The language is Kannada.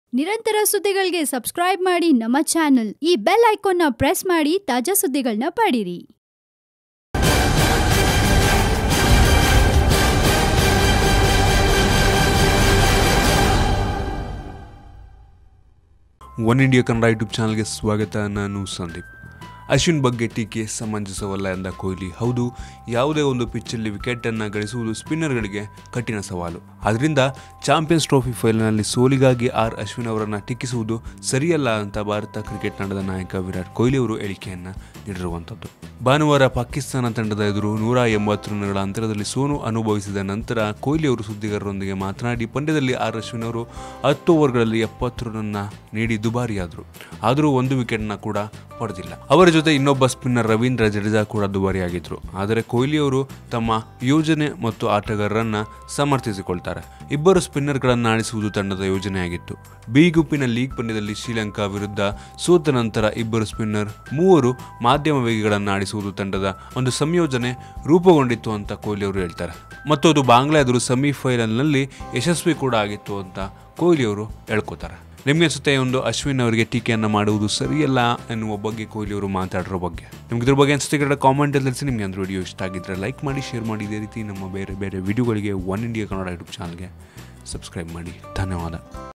ನಿರಂತರ ಸುದ್ದಿಗಳಿಗೆ ಸಬ್ಸ್ಕ್ರೈಬ್ ಮಾಡಿ ನಮ್ಮ ಚಾನೆಲ್ ಈ ಬೆಲ್ ಐಕಾನ್ನ ಪ್ರೆಸ್ ಮಾಡಿ ತಾಜಾ ಸುದ್ದಿಗಳನ್ನ ಪಡೀರಿ ಒನ್ ಇಂಡಿಯಾ ಕನ್ನಡ ಯೂಟ್ಯೂಬ್ ಚಾನಲ್ಗೆ ಸ್ವಾಗತ ನಾನು ಸಂದೀಪ್ ಅಶ್ವಿನ್ ಬಗ್ಗೆ ಟೀಕೆ ಸಮಂಜಸವಲ್ಲ ಎಂದ ಕೊಹ್ಲಿ ಹೌದು ಯಾವುದೇ ಒಂದು ಪಿಚ್ಚಲ್ಲಿ ವಿಕೆಟನ್ನು ಗಳಿಸುವುದು ಸ್ಪಿನ್ನರ್ಗಳಿಗೆ ಕಠಿಣ ಸವಾಲು ಅದರಿಂದ ಚಾಂಪಿಯನ್ಸ್ ಟ್ರೋಫಿ ಫೈನಲ್ನಲ್ಲಿ ಸೋಲಿಗಾಗಿ ಆರ್ ಅಶ್ವಿನ್ ಅವರನ್ನು ಟೀಕಿಸುವುದು ಸರಿಯಲ್ಲ ಅಂತ ಭಾರತ ಕ್ರಿಕೆಟ್ ತಂಡದ ನಾಯಕ ವಿರಾಟ್ ಕೊಹ್ಲಿ ಅವರು ಹೇಳಿಕೆಯನ್ನು ನೀಡಿರುವಂಥದ್ದು ಭಾನುವಾರ ಪಾಕಿಸ್ತಾನ ತಂಡದ ಎದುರು ನೂರ ಎಂಬತ್ತು ರನ್ಗಳ ಅಂತರದಲ್ಲಿ ಸೋಲು ಅನುಭವಿಸಿದ ನಂತರ ಕೊಹ್ಲಿ ಅವರು ಸುದ್ದಿಗಾರರೊಂದಿಗೆ ಮಾತನಾಡಿ ಪಂದ್ಯದಲ್ಲಿ ಆರ್ ಅಶ್ವಿನ್ ಅವರು ಹತ್ತು ಓವರ್ಗಳಲ್ಲಿ ಎಪ್ಪತ್ತು ರನ್ನ ನೀಡಿ ದುಬಾರಿಯಾದರು ಆದರೂ ಒಂದು ವಿಕೆಟ್ನ ಕೂಡ ಪಡೆದಿಲ್ಲ ಅವರ ಜೊತೆ ಇನ್ನೊಬ್ಬ ಸ್ಪಿನ್ನರ್ ರವೀಂದ್ರ ಜಡೇಜಾ ಕೂಡ ದುಬಾರಿಯಾಗಿದ್ರು ಆದರೆ ಕೊಹ್ಲಿ ಅವರು ತಮ್ಮ ಯೋಜನೆ ಮತ್ತು ಆಟಗಾರರನ್ನ ಸಮರ್ಥಿಸಿಕೊಳ್ತಾರೆ ಇಬ್ಬರು ಸ್ಪಿನ್ನರ್ಗಳನ್ನು ಆಡಿಸುವುದು ತಂಡದ ಯೋಜನೆಯಾಗಿತ್ತು ಬಿ ಗುಂಪಿನ ಲೀಗ್ ಪಂದ್ಯದಲ್ಲಿ ಶ್ರೀಲಂಕಾ ವಿರುದ್ಧ ಸೋತ ನಂತರ ಇಬ್ಬರು ಸ್ಪಿನ್ನರ್ ಮೂವರು ಮಾಧ್ಯಮ ವೇಗಿಗಳನ್ನು ಆಡಿಸುವುದು ತಂಡದ ಒಂದು ಸಂಯೋಜನೆ ರೂಪುಗೊಂಡಿತ್ತು ಅಂತ ಕೊಹ್ಲಿ ಅವರು ಹೇಳ್ತಾರೆ ಮತ್ತು ಅದು ಬಾಂಗ್ಲಾ ಎದುರು ಸೆಮಿಫೈನಲ್ನಲ್ಲಿ ಯಶಸ್ವಿ ಕೂಡ ಆಗಿತ್ತು ಅಂತ ಕೊಹ್ಲಿ ಅವರು ಹೇಳ್ಕೊತಾರೆ ನಿಮಗೆ ಅನಿಸುತ್ತೆ ಒಂದು ಅಶ್ವಿನ್ ಅವರಿಗೆ ಟೀಕೆಯನ್ನು ಮಾಡುವುದು ಸರಿಯಲ್ಲ ಎನ್ನುವ ಬಗ್ಗೆ ಕೊಹ್ಲಿ ಅವರು ಮಾತಾಡಿರೋ ಬಗ್ಗೆ ನಿಮ್ಗೆ ಇದ್ರ ಬಗ್ಗೆ ಅನಿಸುತ್ತೆ ಕಡೆ ಕಾಮೆಂಟಲ್ಲಿ ತಿಳಿಸಿ ನಿಮಗೆ ಅಂದ್ರೆ ವಿಡಿಯೋ ಇಷ್ಟ ಆಗಿದ್ದರೆ ಲೈಕ್ ಮಾಡಿ ಶೇರ್ ಮಾಡಿ ಇದೇ ರೀತಿ ನಮ್ಮ ಬೇರೆ ಬೇರೆ ವಿಡಿಯೋಗಳಿಗೆ ಒನ್ ಇಂಡಿಯಾ ಕನ್ನಡ ಯೂಟ್ಯೂಬ್ ಚಾನಲ್ಗೆ ಸಬ್ಸ್ಕ್ರೈಬ್ ಮಾಡಿ ಧನ್ಯವಾದ